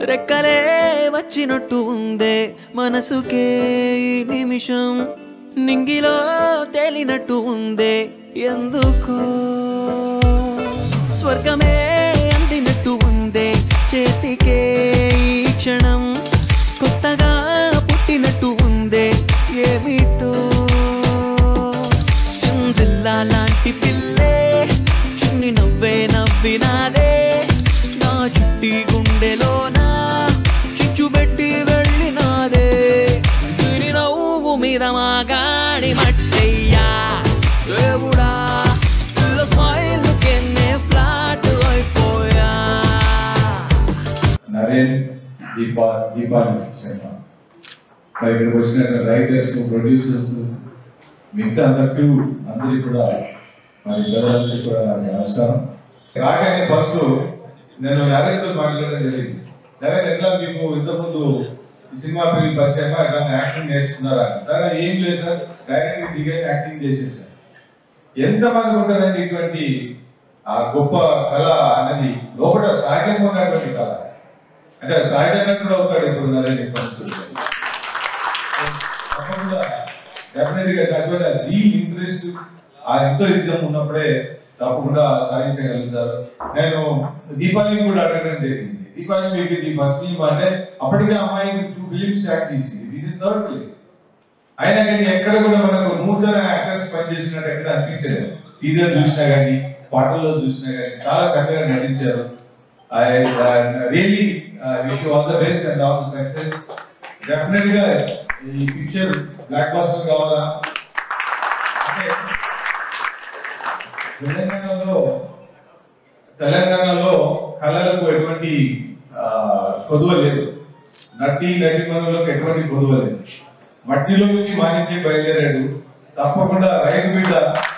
రెక్కలే వచ్చినట్టు ఉందే మనసుకే ఈ నిమిషం నింగిలో తేలినట్టు ఉందే ఎందుకు స్వర్గమే అందినట్టు ఉందే చేతికే ఈ క్షణం కొత్తగా పుట్టినట్టు ఉందే ఏమిటో సింజిల్లా లాంటి పిల్లే చిన్ని నవ్వే నవ్వినాదే నా చుట్టి గుండెలోన చిచ్చు పెట్టి వెళ్ళినాదే తిరి నవ్వు మీద మా గాడి మట్టయ్యా దేవుడా పిల్ల స్మైల్ కెన్నే ఫ్లాట్ అయిపోయా నరేన్ దీపా దీపాలి శర్మ మరి ఇక్కడికి వచ్చిన రైటర్స్ ప్రొడ్యూసర్స్ మిగతా అందరికీ అందరికీ కూడా మరి ఇద్దరందరికీ కూడా నాకు నమస్కారం రాగానే ఫస్ట్ నేను నరేన్తో మాట్లాడడం జరిగింది నరేన్ ఎట్లా మీకు ఇంతకుముందు ఈ సినిమా ఫీల్డ్ పరిచయమా ఎట్లా యాక్టింగ్ నేర్చుకున్నారా అని. సరే ఏం లేదు సార్ డైరెక్ట్ దిగే యాక్టింగ్ చేసేసారు ఎంతమంది ఉంటుందండి ఇటువంటి ఆ గొప్ప కళ అన్నది లోపల సహజంగా ఉన్నటువంటి కళ అంటే సహజంగా కూడా అవుతాడు ఇప్పుడు నరేన్ తప్పకుండా డెఫినెట్ గా అటువంటి ఆ జీ ఇంట్రెస్ట్ ఆ ఎంతో ఇష్టం ఉన్నప్పుడే తప్పకుండా సాధించగలుగుతారు నేను దీపావళి కూడా అడగడం జరిగింది దీపావళి మీకు ఇది ఫస్ట్ ఫిల్మ్ అంటే అప్పటికే అమ్మాయి టూ ఫిలిమ్స్ యాక్ట్ చేసింది దిస్ ఇస్ థర్డ్ ఫిలిం అయినా కానీ ఎక్కడ కూడా మనకు నూతన యాక్టర్స్ పనిచేసినట్టు ఎక్కడ అనిపించలేదు టీజర్ చూసినా కానీ పాటల్లో చూసినా కానీ చాలా చక్కగా నటించారు I really wish all the best and all the success డెఫినెట్ గా ఈ పిక్చర్ బ్లాక్ బాస్టర్ కావాలా అంటే తెలంగాణలో తెలంగాణలో కళలకు ఎటువంటి ఆ, కొదువ లేదు నటి నటిమణులకు ఎటువంటి కొదువ లేదు మట్టిలో నుంచి మాణిక్యం బయలుదేరాడు తప్పకుండా రైతు బిడ్డ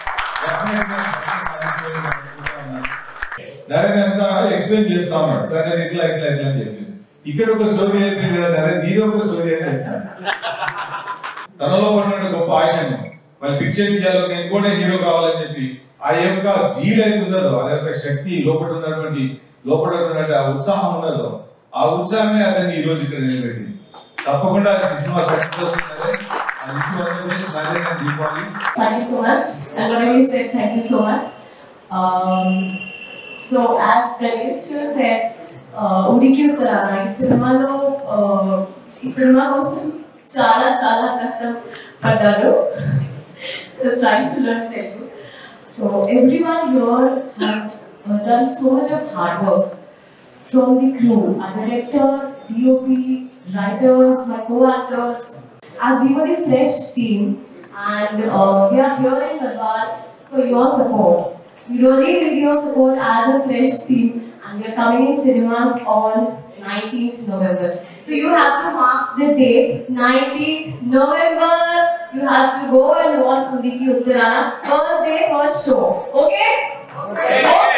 నరేన్ అంతా ఎక్స్ప్లెయిన్ చేస్తా ఉన్నాడు సరే నేను ఇట్లా ఇట్లా ఇట్లా అని చెప్పేసి ఇక్కడ ఒక స్టోరీ అయిపోయింది కదా నరేన్ నీది ఒక స్టోరీ అని చెప్తాను తనలో పడిన గొప్ప ఆశను మళ్ళీ పిక్చర్ తీయాలో నేను కూడా హీరో కావాలని చెప్పి ఆ యొక్క జీల్ అయితే ఉన్నదో ఆ యొక్క శక్తి లోపల ఉన్నటువంటి లోపల ఉన్నటువంటి ఆ ఉత్సాహం ఉన్నదో ఆ ఉత్సాహమే అతన్ని ఈ రోజు ఇక్కడ నిలబెట్టింది తప్పకుండా ఆ సినిమా సక్సెస్ అవుతుందని ఆ విషయం అందరికీ Narayana Deepavali Thank you so much. And what I said, thank you so much. Um, so as Ganesh said, uh, ఉడికి ఉత్తరాన ఈ సినిమాలో uh, ఈ సినిమా కోసం చాలా చాలా కష్టం పడ్డారు trying to learn Telugu. So everyone here has uh, done so much of hard work from the crew, our director, DOP, writers, my co-actors, as we were the fresh team and uh, we are here in Malbar for your support. We really need your support as a fresh team and we are coming in cinemas on 19th November. So you have to mark the date 19th November. You have to go and watch Udiki Uttarana first day, first show. Okay? Okay.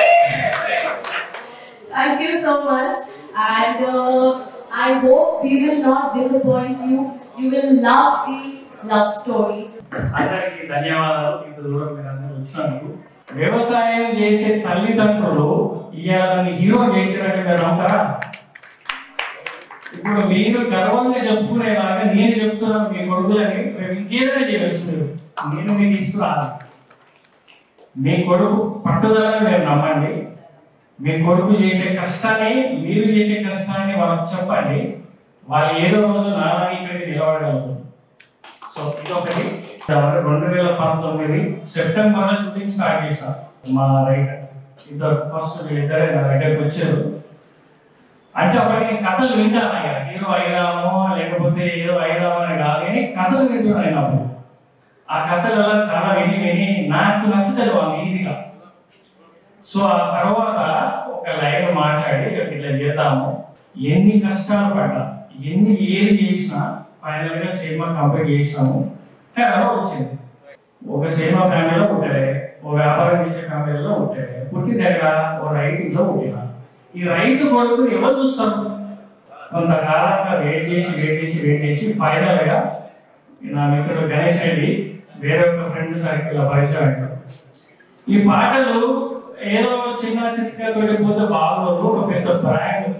Thank you so much. And uh, I hope we will not disappoint you. You will love the love story. అందరికీ ధన్యవాదాలు ఇంత దూరం మీరు అందరూ వచ్చినందుకు వ్యవసాయం చేసే తల్లిదండ్రులు ఇవాళ నన్ను హీరో చేసినట్టు మీరు నమ్ముతారా ఇప్పుడు మీరు గర్వంగా చెప్పుకునేలాగా నేను చెప్తున్నాను మీ కొడుకులని రేపు ఇంకేదైనా చేయవచ్చు మీరు నేను మీకు ఇస్తున్నాను మీ కొడుకు పట్టుదలను మీరు నమ్మండి మీ కొడుకు చేసే కష్టాన్ని మీరు చేసే కష్టాన్ని వాళ్ళకి చెప్పండి వాళ్ళు ఏదో రోజు నాన్న ఇక్కడికి నిలబడగలుగుతారు సో ఇదొకటి రెండు వేల పంతొమ్మిది సెప్టెంబర్ షూటింగ్ స్టార్ట్ చేసిన మా రైటర్ ఇద్దరు ఫస్ట్ వీళ్ళిద్దరే నా దగ్గరికి వచ్చారు అంటే అప్పటికి నేను కథలు వింటాను అయ్యా హీరో అయిరామో లేకపోతే ఏదో అయిరామో అని కాదు కానీ కథలు వింటున్నాను అప్పుడు ఆ కథలు అలా చాలా విని విని నాకు నచ్చలేదు వాళ్ళు ఈజీగా సో ఆ తర్వాత ఒక లైన్ మాట్లాడి ఇట్లా చేద్దాము ఎన్ని కష్టాలు పడ్డా ఎన్ని ఏది చేసినా ఫైనల్ గా సినిమా కంప్లీట్ చేసినాము తెరలో వచ్చింది ఒక సినిమా ఫ్యామిలీలో పుట్టారే ఓ వ్యాపారం చేసే ఫ్యామిలీలో పుట్టారే పుట్టిన దగ్గర ఓ రైతు ఇంట్లో పుట్టిన ఈ రైతు కొడుకుని ఎవరు చూస్తారు కొంతకాలంగా వెయిట్ చేసి వెయిట్ చేసి వెయిట్ చేసి ఫైనల్ గా నా మిత్రుడు గణేష్ రెడ్డి వేరే ఒక ఫ్రెండ్ సర్కిల్ పరిచయం అయ్యాడు ఈ పాటలు ఏదో చిన్న చిత్రతోటి పోతే బాగోదు ఒక పెద్ద బ్రాండ్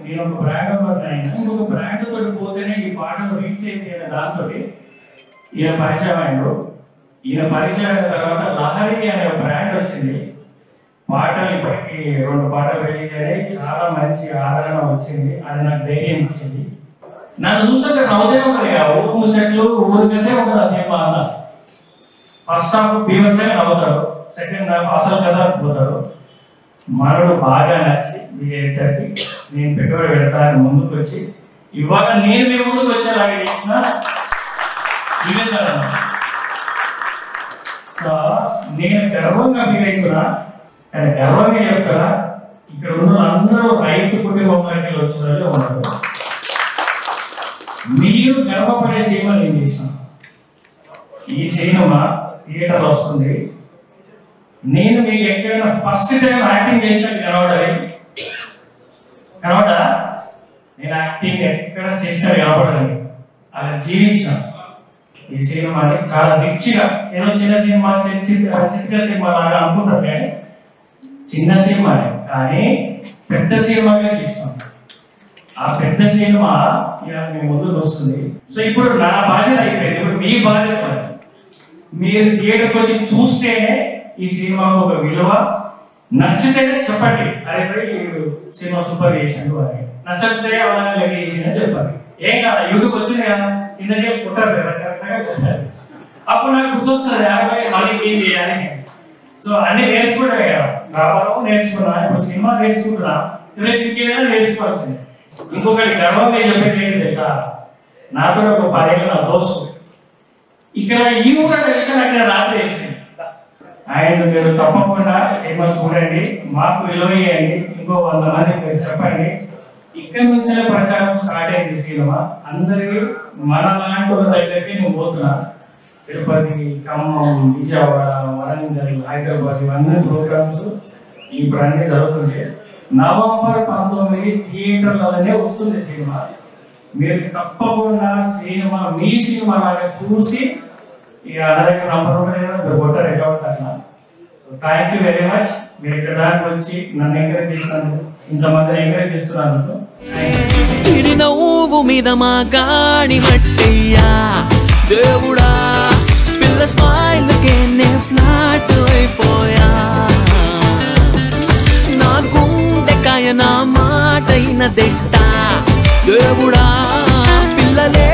నేను ఒక బ్రాండ్ ఓనర్ అయినా ఇంకొక బ్రాండ్ తోటి పోతేనే ఈ పాటలు రీచ్ అయింది అనే దాంతో ఈయన పరిచయం అయ్యాడు ఈయన పరిచయం అయిన తర్వాత లహరి అనే బ్రాండ్ వచ్చింది పాటలు ఇప్పటికి రెండు పాటలు రిలీజ్ అయ్యాయి చాలా మంచి ఆదరణ వచ్చింది అది నాకు ధైర్యం ఇచ్చింది నన్ను చూస్తుంటే నవ్వుతే ఉన్నది ఆ ఊరు ముచ్చట్లు ఊరికైతే ఉండదు ఆ సినిమా అంతా ఫస్ట్ హాఫ్ బీభత్సంగా నవ్వుతాడు సెకండ్ హాఫ్ అసలు కథ పోతాడు మనడు బాగా నచ్చి మీ ఇద్దరికి నేను పెట్టుబడి పెడతాను ముందుకు వచ్చి ఇవాళ నేను మీ ముందుకు వచ్చేలాగా చేసిన నివేదన సో నేను గర్వంగా ఫీల్ అవుతున్నా కానీ గర్వంగా చెప్తున్నా ఇక్కడ ఉన్న అందరూ రైతు కుటుంబంలోకి వచ్చిన వాళ్ళు ఉన్నారు మీరు గర్వపడే సినిమా నేను చేసిన ఈ సినిమా థియేటర్ వస్తుంది నేను మీకు ఎక్కడైనా ఫస్ట్ టైం యాక్టింగ్ చేసినట్టు కనబడాలి కనబడా నేను యాక్టింగ్ ఎక్కడ చేసినట్టు కనబడాలి అలా జీవించిన ఈ సినిమాని చాలా రిచ్గా ఏదో చిన్న సినిమా చి- చి- చిత్ర సినిమా లాగా అనుకుంటారు కానీ చిన్న సినిమానే కానీ పెద్ద సినిమాగా చేసినాం ఆ పెద్ద సినిమా ఇవాళ మీ ముందుకు వస్తుంది సో ఇప్పుడు నా బాధ్యత అయిపోయింది ఇప్పుడు మీ బాధ్యత మరి. మీరు థియేటర్కి వచ్చి చూస్తేనే ఈ సినిమాకు ఒక విలువ నచ్చితేనే చెప్పండి అరే పోయి సినిమా సూపర్ చేసిండు అని నచ్చకపోతే అలాగే లెక్క చేసిందని చెప్పండి ఏం కాదు యూట్యూబ్ వచ్చింది కదా కిందకే కొట్టారు కదా కరెక్ట్గా కొట్టారు అప్పుడు నాకు గుర్తొస్తుంది యాభై మళ్ళీ ఏం చేయాలి సో అన్ని నేర్చుకుంటే కదా వ్యాపారం నేర్చుకున్నా ఇప్పుడు సినిమా నేర్చుకుంటున్నా రేపు ఇంకేదైనా నేర్చుకోవాల్సిందే ఇంకొకటి గర్వంగా చెప్పేది ఏంటి తెలుసా నాతో ఒక పదేళ్ళ నా దోస్తు ఇక్కడ ఈ ఊరు అనే విషయం అక్కడ రాత్రి వేసింది ఆయన మీరు తప్పకుండా సినిమా చూడండి మాకు విలువ ఇవ్వండి ఇంకో వంద మంది మీరు చెప్పండి ఇక్కడ నుంచే ప్రచారం స్టార్ట్ అయింది సినిమా అందరికి మన లాంటి వాళ్ళ దగ్గరికి నేను పోతున్నా తిరుపతి ఖమ్మం విజయవాడ వరంగల్ హైదరాబాద్ ఇవన్నీ ప్రోగ్రామ్స్ ఇప్పుడు అన్ని జరుగుతుంది నవంబర్ పంతొమ్మిది థియేటర్లలోనే వస్తుంది సినిమా మీరు తప్పకుండా సినిమా మీ సినిమా లాగా చూసి ఇక అలాగే నంబర్ మీరు కొట్టారు ఎట్లా ఉంటుంది అట్లా so thank you very much మీరు ఇక్కడ దానికి వచ్చి నన్ను ఎంకరేజ్ చేసినందుకు ఇంతమందిని ఎంకరేజ్ చేస్తున్నందుకు ఇడి నవ్వు మీద మా గాడి మట్టయ్యా దేవుడా పిల్ల స్మైల్ నే ఫ్లాట్ అయిపోయా నా గుండెకాయ నా మాట అయిన దిట్ట దేవుడా పిల్లలే